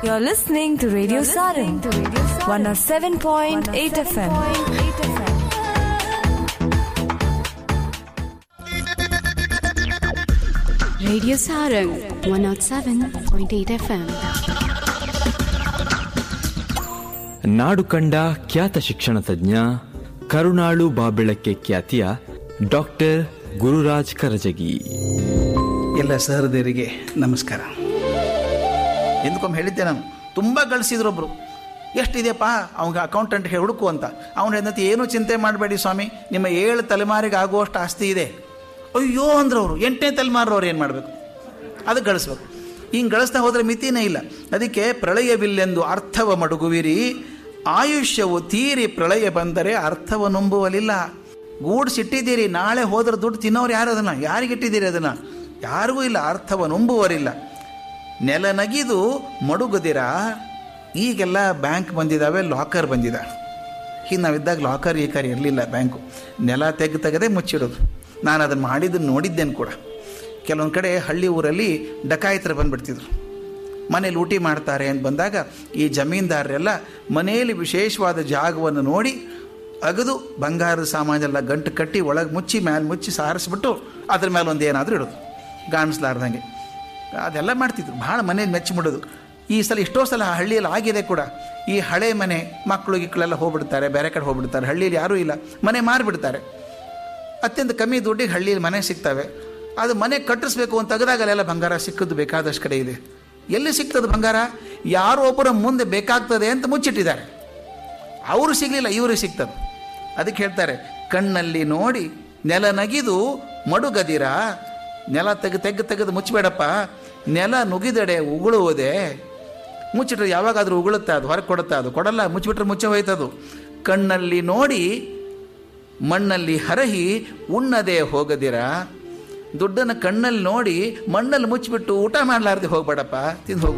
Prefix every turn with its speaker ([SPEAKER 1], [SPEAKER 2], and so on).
[SPEAKER 1] You're listening to Radio Sarin, 107.8 FM.
[SPEAKER 2] Radio Sarang 107.8 FM.
[SPEAKER 3] ನಾಡು ಕಂಡ ಖ್ಯಾತ ಶಿಕ್ಷಣ ತಜ್ಞ ಕರುಣಾಳು ಬಾಬೆಳಕ್ಕೆ ಖ್ಯಾತಿಯ ಡಾಕ್ಟರ್ ಗುರುರಾಜ್ ಕರಜಗಿ
[SPEAKER 4] ಎಲ್ಲ ಸಹೃದಯರಿಗೆ ನಮಸ್ಕಾರ ಎಂದಕ್ಕೊಮ್ಮೆ ಹೇಳಿದ್ದೆ ನಾನು ತುಂಬ ಗಳಿಸಿದ್ರು ಒಬ್ಬರು ಎಷ್ಟಿದೆಯಪ್ಪ ಅವ್ಗೆ ಅಕೌಂಟೆಂಟ್ ಹೇಳಿ ಹುಡುಕು ಅಂತ ಅವ್ನು ಹೇಳಿದಂತೆ ಏನೂ ಚಿಂತೆ ಮಾಡಬೇಡಿ ಸ್ವಾಮಿ ನಿಮ್ಮ ಏಳು ತಲೆಮಾರಿಗೆ ಆಗುವಷ್ಟು ಆಸ್ತಿ ಇದೆ ಅಯ್ಯೋ ಅಂದ್ರೆ ಅವರು ಎಂಟನೇ ತಲೆಮಾರವ್ರು ಏನು ಮಾಡಬೇಕು ಅದಕ್ಕೆ ಗಳಿಸ್ಬೇಕು ಹಿಂಗೆ ಗಳಿಸ್ತಾ ಹೋದರೆ ಮಿತಿನೇ ಇಲ್ಲ ಅದಕ್ಕೆ ಪ್ರಳಯವಿಲ್ಲೆಂದು ಅರ್ಥವ ಮಡುಗುವಿರಿ ಆಯುಷ್ಯವು ತೀರಿ ಪ್ರಳಯ ಬಂದರೆ ಅರ್ಥವ ನಂಬುವಲಿಲ್ಲ ಗೂಡ್ಸಿಟ್ಟಿದ್ದೀರಿ ನಾಳೆ ಹೋದ್ರೆ ದುಡ್ಡು ತಿನ್ನೋರು ಯಾರು ಅದನ್ನು ಯಾರಿಗಿಟ್ಟಿದ್ದೀರಿ ಅದನ್ನು ಯಾರಿಗೂ ಇಲ್ಲ ಅರ್ಥವ ನಂಬುವರಿಲ್ಲ ನೆಲ ನಗಿದು ಮಡುಗುದಿರ ಈಗೆಲ್ಲ ಬ್ಯಾಂಕ್ ಬಂದಿದ್ದಾವೆ ಲಾಕರ್ ಬಂದಿದೆ ಈಗ ನಾವಿದ್ದಾಗ ಲಾಕರ್ ಗೀಕರ್ ಇರಲಿಲ್ಲ ಬ್ಯಾಂಕು ನೆಲ ತೆಗೆದು ತೆಗೆದೇ ಮುಚ್ಚಿಡೋದು ನಾನು ಅದನ್ನು ಮಾಡಿದ್ದನ್ನು ನೋಡಿದ್ದೇನೆ ಕೂಡ ಕೆಲವೊಂದು ಕಡೆ ಹಳ್ಳಿ ಊರಲ್ಲಿ ಡಕಾಯಿತರು ಬಂದುಬಿಡ್ತಿದ್ರು ಮನೇಲಿ ಊಟಿ ಮಾಡ್ತಾರೆ ಅಂತ ಬಂದಾಗ ಈ ಜಮೀನ್ದಾರರೆಲ್ಲ ಮನೆಯಲ್ಲಿ ವಿಶೇಷವಾದ ಜಾಗವನ್ನು ನೋಡಿ ಅಗದು ಬಂಗಾರದ ಸಾಮಾನೆಲ್ಲ ಗಂಟು ಕಟ್ಟಿ ಒಳಗೆ ಮುಚ್ಚಿ ಮೇಲೆ ಮುಚ್ಚಿ ಸಾರಿಸ್ಬಿಟ್ಟು ಅದ್ರ ಮೇಲೆ ಒಂದು ಏನಾದರೂ ಇಡೋದು ಕಾಣಿಸ್ಲಾರ್ದಂಗೆ ಅದೆಲ್ಲ ಮಾಡ್ತಿದ್ರು ಭಾಳ ಮನೇಲಿ ಮೆಚ್ಚಿಬಿಡೋದು ಈ ಸಲ ಎಷ್ಟೋ ಸಲ ಹಳ್ಳಿಯಲ್ಲಿ ಆಗಿದೆ ಕೂಡ ಈ ಹಳೆ ಮನೆ ಮಕ್ಕಳು ಗಿಕ್ಕಳೆಲ್ಲ ಹೋಗ್ಬಿಡ್ತಾರೆ ಬೇರೆ ಕಡೆ ಹೋಗ್ಬಿಡ್ತಾರೆ ಹಳ್ಳಿಯಲ್ಲಿ ಯಾರೂ ಇಲ್ಲ ಮನೆ ಮಾರಿಬಿಡ್ತಾರೆ ಅತ್ಯಂತ ಕಮ್ಮಿ ದುಡ್ಡಿಗೆ ಹಳ್ಳಿಯಲ್ಲಿ ಮನೆ ಸಿಗ್ತವೆ ಅದು ಮನೆ ಕಟ್ಟಿಸ್ಬೇಕು ಅಂತ ತೆಗೆದಾಗ ಅಲ್ಲೆಲ್ಲ ಬಂಗಾರ ಸಿಕ್ಕದ್ದು ಬೇಕಾದಷ್ಟು ಕಡೆ ಇದೆ ಎಲ್ಲಿ ಸಿಗ್ತದೆ ಬಂಗಾರ ಯಾರೋ ಒಬ್ಬರ ಮುಂದೆ ಬೇಕಾಗ್ತದೆ ಅಂತ ಮುಚ್ಚಿಟ್ಟಿದ್ದಾರೆ ಅವರು ಸಿಗಲಿಲ್ಲ ಇವರು ಸಿಗ್ತದೆ ಅದಕ್ಕೆ ಹೇಳ್ತಾರೆ ಕಣ್ಣಲ್ಲಿ ನೋಡಿ ನೆಲ ನಗಿದು ಮಡುಗದಿರ ನೆಲ ತೆಗೆ ತೆಗೆದು ತೆಗೆದು ಮುಚ್ಚಬೇಡಪ್ಪ ನೆಲ ನುಗಿದೆಡೆ ಉಗುಳುವುದೇ ಮುಚ್ಚಿಟ್ರೆ ಯಾವಾಗಾದರೂ ಉಗುಳುತ್ತೆ ಅದು ಹೊರಗೆ ಕೊಡುತ್ತೆ ಅದು ಕೊಡಲ್ಲ ಮುಚ್ಚಿಬಿಟ್ರೆ ಮುಚ್ಚೆ ಹೋಯ್ತದು ಕಣ್ಣಲ್ಲಿ ನೋಡಿ ಮಣ್ಣಲ್ಲಿ ಹರಹಿ ಉಣ್ಣದೆ ಹೋಗದಿರ ದುಡ್ಡನ್ನು ಕಣ್ಣಲ್ಲಿ ನೋಡಿ ಮಣ್ಣಲ್ಲಿ ಮುಚ್ಚಿಬಿಟ್ಟು ಊಟ ಮಾಡಲಾರ್ದೆ ಹೋಗ್ಬೇಡಪ್ಪ ತಿಂದು ಹೋಗು